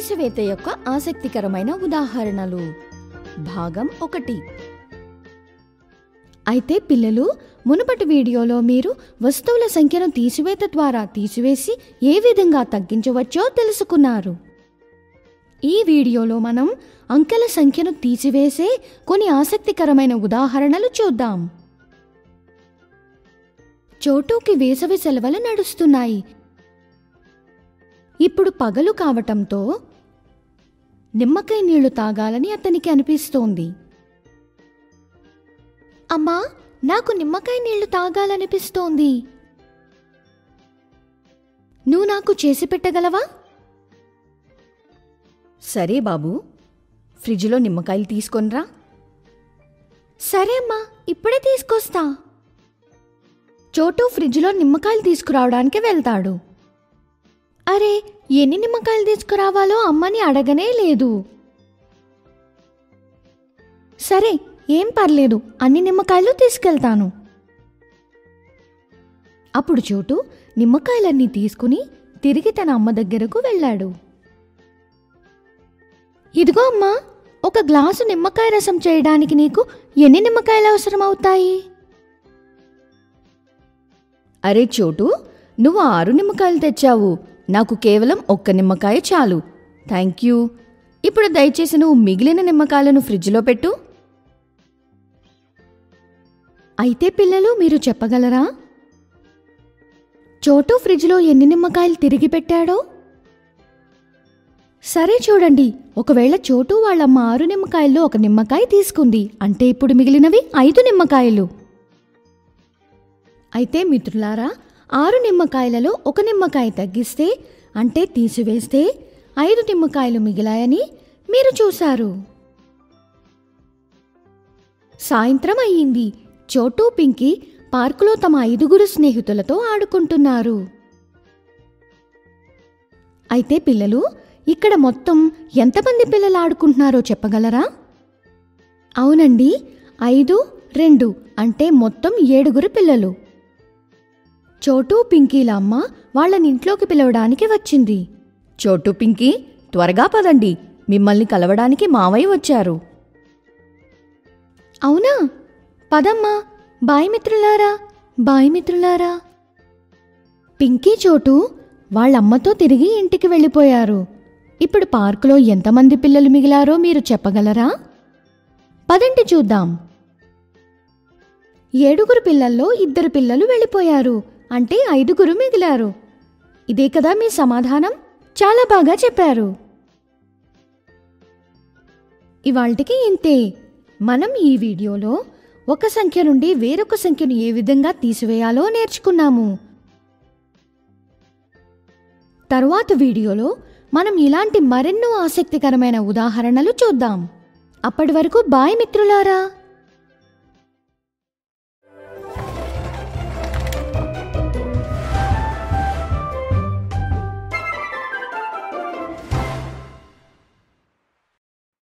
తీసివేత యొక్క ఆసక్తికరమైన ఉదాహరణలు భాగం ఒకటి అయితే పిల్లలు మునుపటి వీడియోలో మీరు వస్తువుల సంఖ్యను తీసివేత ద్వారా తీసివేసి ఏ విధంగా తగ్గించవచ్చో తెలుసుకున్నారు ఈ వీడియోలో మనం అంకెల సంఖ్యను తీసివేసే కొన్ని ఆసక్తికరమైన ఉదాహరణలు చూద్దాం చోటుకి వేసవి సెలవులు నడుస్తున్నాయి ఇప్పుడు పగలు కావటంతో నిమ్మకాయ నీళ్లు తాగాలని అతనికి అనిపిస్తోంది అమ్మా నాకు నిమ్మకాయ నీళ్లు తాగాలనిపిస్తోంది నువ్వు నాకు చేసి పెట్టగలవా సరే బాబు ఫ్రిడ్జ్లో నిమ్మకాయలు తీసుకొనిరా సరే అమ్మా ఇప్పుడే తీసుకొస్తా చోటు ఫ్రిడ్జ్లో నిమ్మకాయలు తీసుకురావడానికి వెళ్తాడు అరే ఎన్ని నిమ్మకాయలు తీసుకురావాలో అమ్మని అడగనే లేదు సరే ఏం పర్లేదు అన్ని నిమ్మకాయలు తీసుకెళ్తాను అప్పుడు చోటు నిమ్మకాయలన్నీ తీసుకుని తిరిగి తన అమ్మ దగ్గరకు వెళ్ళాడు ఇదిగో అమ్మా ఒక గ్లాసు నిమ్మకాయ రసం చేయడానికి నీకు ఎన్ని నిమ్మకాయలు అవసరం అవుతాయి అరే చోటు నువ్వు ఆరు నిమ్మకాయలు తెచ్చావు నాకు కేవలం ఒక్క నిమ్మకాయ చాలు థ్యాంక్ యూ ఇప్పుడు దయచేసి నువ్వు మిగిలిన నిమ్మకాయలను ఫ్రిడ్జ్లో పెట్టు అయితే పిల్లలు మీరు చెప్పగలరా చోటు ఫ్రిడ్జ్లో ఎన్ని నిమ్మకాయలు తిరిగి పెట్టాడో సరే చూడండి ఒకవేళ చోటు వాళ్ళమ్మ ఆరు నిమ్మకాయల్లో ఒక నిమ్మకాయ తీసుకుంది అంటే ఇప్పుడు మిగిలినవి ఐదు నిమ్మకాయలు అయితే మిత్రులారా ఆరు నిమ్మకాయలలో ఒక నిమ్మకాయ తగ్గిస్తే అంటే తీసివేస్తే ఐదు నిమ్మకాయలు మిగిలాయని మీరు చూశారు సాయంత్రం అయ్యింది చోటు పింకీ పార్కులో తమ ఐదుగురు స్నేహితులతో ఆడుకుంటున్నారు అయితే పిల్లలు ఇక్కడ మొత్తం ఎంతమంది పిల్లలు ఆడుకుంటున్నారో చెప్పగలరా అవునండి ఐదు రెండు అంటే మొత్తం ఏడుగురు పిల్లలు చోటు పింకీల అమ్మ వాళ్ళని ఇంట్లోకి పిలవడానికి వచ్చింది చోటు పింకీ త్వరగా పదండి మిమ్మల్ని కలవడానికి మావయ్య వచ్చారు అవునా పదమ్మా బాయ్ మిత్రులారా బాయ్ మిత్రులారా పింకీ చోటు వాళ్ళమ్మతో తిరిగి ఇంటికి వెళ్ళిపోయారు ఇప్పుడు పార్కులో ఎంతమంది పిల్లలు మిగిలారో మీరు చెప్పగలరా పదండి చూద్దాం ఏడుగురు పిల్లల్లో ఇద్దరు పిల్లలు వెళ్ళిపోయారు అంటే ఐదుగురు మిగిలారు ఇదే కదా మీ సమాధానం చాలా బాగా చెప్పారు ఇవాల్టికి ఇంతే మనం ఈ వీడియోలో ఒక సంఖ్య నుండి వేరొక సంఖ్యను ఏ విధంగా తీసివేయాలో నేర్చుకున్నాము తరువాత వీడియోలో మనం ఇలాంటి మరెన్నో ఆసక్తికరమైన ఉదాహరణలు చూద్దాం అప్పటి వరకు బాయ్ మిత్రులారా